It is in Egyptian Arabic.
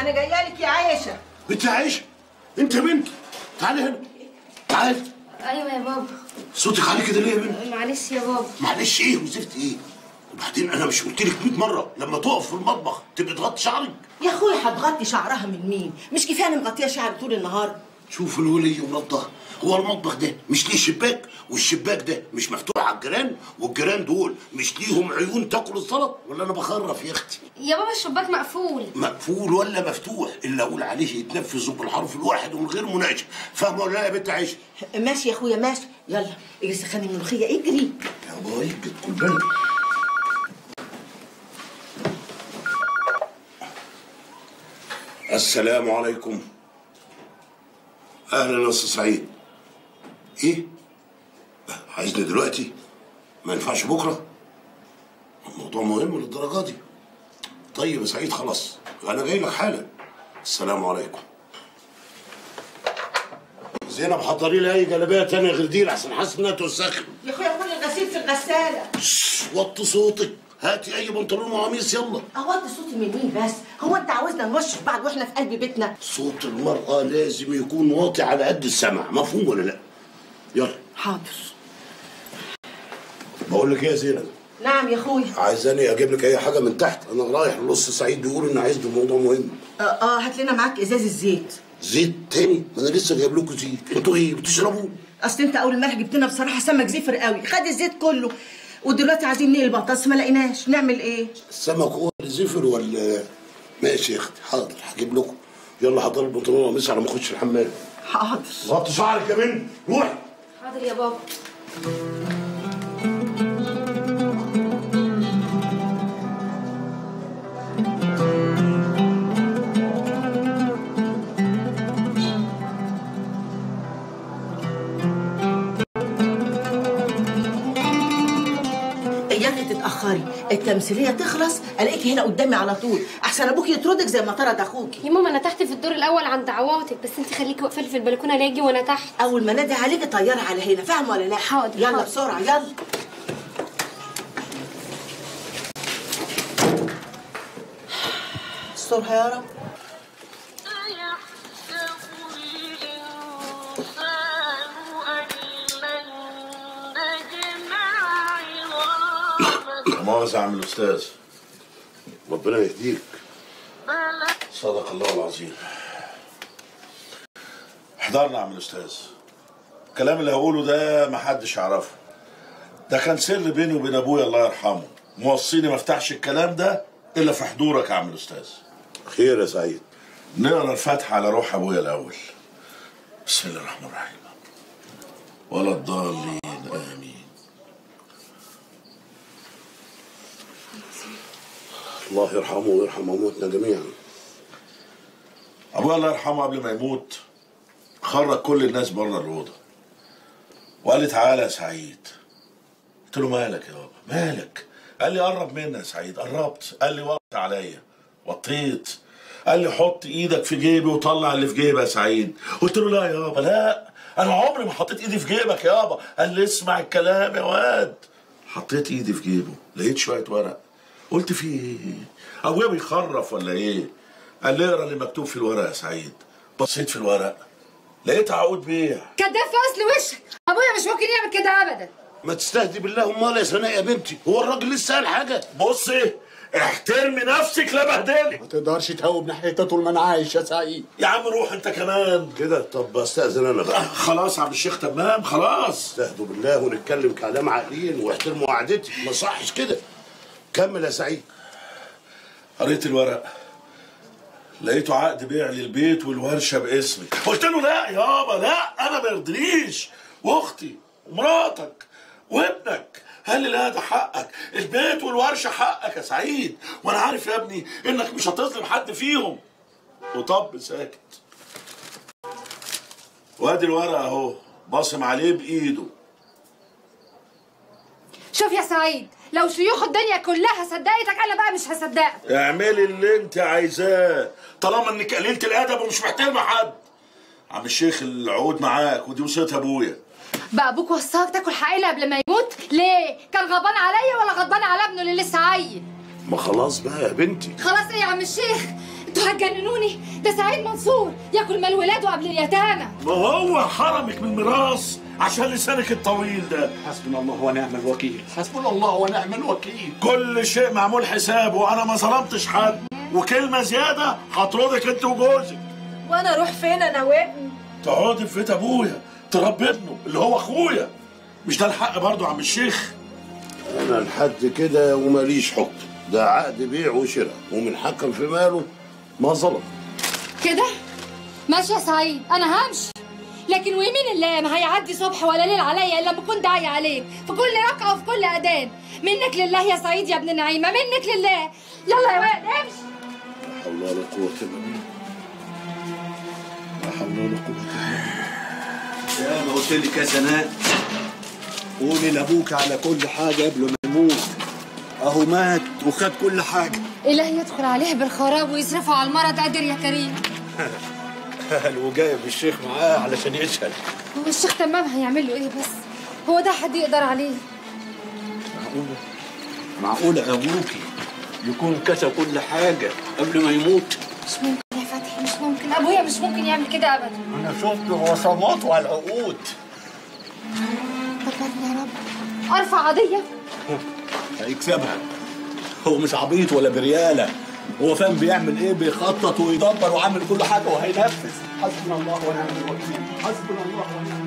انا جايه لك يا عايشه بنت عايشه انت بنت تعالي هنا تعالي ايوه يا بابا صوتك عالي كده ليه يا بنت معلش يا بابا معلش ايه وزفت ايه وبعدين انا مش قلت لك 100 مره لما تقف في المطبخ تبقى تغطي شعرك يا اخويا هتغطي شعرها من مين مش كفايه انا مغطيه شعري طول النهار شوف الولي ولطها هو المطبخ ده مش ليه شباك والشباك ده مش مفتوح على الجيران والجيران دول مش ليهم عيون تاكل السلط ولا انا بخرف يا اختي يا بابا الشباك مقفول مقفول ولا مفتوح اللي اقول عليه يتنفذ بالحرف الواحد ومن غير مناقشه فاهمه ولا لا يا بنت عايشه ماشي يا اخويا ماشي يلا اجري سخني الملوخيه اجري يا باي بتكون بالك السلام عليكم اهلا يا استاذ سعيد ايه عايزني دلوقتي ما ينفعش بكره الموضوع مهم للدرجه دي طيب يا سعيد خلاص انا جاي لك حالا السلام عليكم زينب حضري لي اي جلابيه تانية غير دي لحسن حاسس انها توسخني يا اخويا كل الغسيل في الغساله شش، وطي صوتك هاتي اي بنطلون وقميص يلا اوطي صوتي من مين بس هو انت عاوزنا نوشش بعض واحنا في قلب بيتنا صوت المرأة لازم يكون واطي على قد السمع مفهوم ولا لا يلا حاضر بقول لك ايه يا زينب نعم يا اخويا عايزاني اجيب لك اي حاجه من تحت انا رايح لنص سعيد بيقول ان عايز موضوع مهم اه, آه هات لنا معاك ازاز الزيت زيت تاني ما انا لسه جايب لكم زيت انتوا ايه بتشربوا اصل انت اول امبارح جبت لنا بصراحه سمك زفر قوي خد الزيت كله ودلوقتي عايزين نقلي بطاطس ما لقيناش نعمل ايه السمك هو اللي زفر ولا ماشي يا اختي حاضر هجيب لكم يلا حضر البنطلون وقميص على ما اخش الحمام حاضر غطي شعرك يا بنت روحي حاضر يا بابا اياك تتاخري التمثيليه تخلص الاقيكي هنا قدامي على طول احسن ابوك يطردك زي ما طرد اخوكي يا ماما انا تحت في الدور الاول عند عواطف بس انت خليكي واقفه لي في البلكونه لا اجي وانا تحت اول ما نادي عليكي طيري على هنا فاهم ولا لا حاضر، يلا حاضر. بسرعه يلا استرها يا رب مؤاخذة يا عم الأستاذ ربنا يهديك صدق الله العظيم احضرنا يا عم الاستاذ الكلام اللي هقوله ده محدش يعرفه ده كان سر بيني وبين ابويا الله يرحمه موصيني ما افتحش الكلام ده الا في حضورك يا عم الاستاذ خير يا سعيد نقرا الفاتحه على روح ابويا الاول بسم الله الرحمن الرحيم ولا الضالين امين الله يرحمه ويرحم امواتنا جميعا ابويا الله يرحمه قبل ما يموت خرج كل الناس بره الاوضه وقال لي تعالى يا سعيد قلت له مالك يا بابا مالك قال لي قرب مني يا سعيد قربت قال لي وطي عليا وطيت قال لي حط ايدك في جيبي وطلع اللي في جيبي يا سعيد قلت له لا يابا لا انا عمري ما حطيت ايدي في جيبك يابا قال لي اسمع الكلام يا واد حطيت ايدي في جيبه لقيت شويه ورق قلت في ايه ابويا بيخرف ولا ايه قال لي اقرا اللي مكتوب في الورق يا سعيد بصيت في الورق لقيت عقود بيع كداب في اصل وشك ابويا مش ممكن يعمل كده ابدا ما تستهدي بالله امال يا سناء يا بنتي هو الراجل لسه قال حاجه بصي احترمي نفسك لا بهدلك ما تقدرش تهوب ناحيتها طول ما انا عايش يا سعيد يا عم روح انت كمان كده طب استاذن انا بقى خلاص يا عم الشيخ تمام خلاص استهدوا بالله ونتكلم كلام عاقلين واحترموا قعدتي ما صحش كده كمل يا سعيد قريت الورق لقيته عقد بيع للبيت والورشه باسمي قلت له لا يابا لا انا ما يرضينيش واختي ومراتك وابنك قال لي لا ده حقك البيت والورشه حقك يا سعيد وانا عارف يا ابني انك مش هتظلم حد فيهم وطب ساكت وادي الورق اهو باصم عليه بايده شوف يا سعيد لو شيوخ الدنيا كلها صدقتك انا بقى مش هصدقك اعملي اللي انت عايزاه طالما انك قليله الادب ومش محترمه حد عم الشيخ العقود معاك ودي وصيه ابويا بقى ابوك وصاك تاكل حقيقة قبل ما يموت ليه كان غضبان عليا ولا غضبان على ابنه اللي لسه عيل ما خلاص بقى يا بنتي خلاص ايه يا عم الشيخ انتوا هتجننوني ده سعيد منصور ياكل مال ولاده قبل اليتامى ما هو حرمك من الميراث عشان لسانك الطويل ده حسبنا الله ونعم الوكيل حسبنا الله ونعم الوكيل كل شيء معمول حسابه وانا ما ظلمتش حد وكلمه زياده هطردك انت وجوزك وانا اروح فين انا وابني تقعدي في بيت ابويا تربي ابنه اللي هو اخويا مش ده الحق برضه يا عم الشيخ انا لحد كده وماليش حكم ده عقد بيع وشراء ومن حكم في ماله ما ظلم كده ماشي يا سعيد انا همشي لكن ويمين الله ما هيعدي صبح ولا ليل عليا الا لما اكون داعي عليك في كل ركعه وفي كل اذان منك لله يا سعيد يا ابن نعيمه منك لله يلا يا واد امشي لا حول ولا قوة إلا بالله لا حول ولا قوة إلا بالله يا ما قلت لك يا سناء قولي لابوك على كل حاجه قبل ما يموت اهو مات وخد كل حاجه إلهي يدخل عليه بالخراب ويصرفه على المرض قادر يا كريم وجايب الشيخ معاه علشان يشهد هو الشيخ تمام هيعمل له ايه بس هو ده حد يقدر عليه معقوله معقوله ابوكي يكون كتب كل حاجه قبل ما يموت مش ممكن يا فتحي مش ممكن ابويا مش ممكن يعمل كده ابدا انا شفت وصماته على العقود فكرني يا رب ارفع قضيه هيكسبها هو مش عبيط ولا برياله هو فاهم بيعمل ايه بيخطط ويدبر وعامل كل حاجه وهينفذ حسبنا الله ونعم الوكيل حسبنا الله ونعم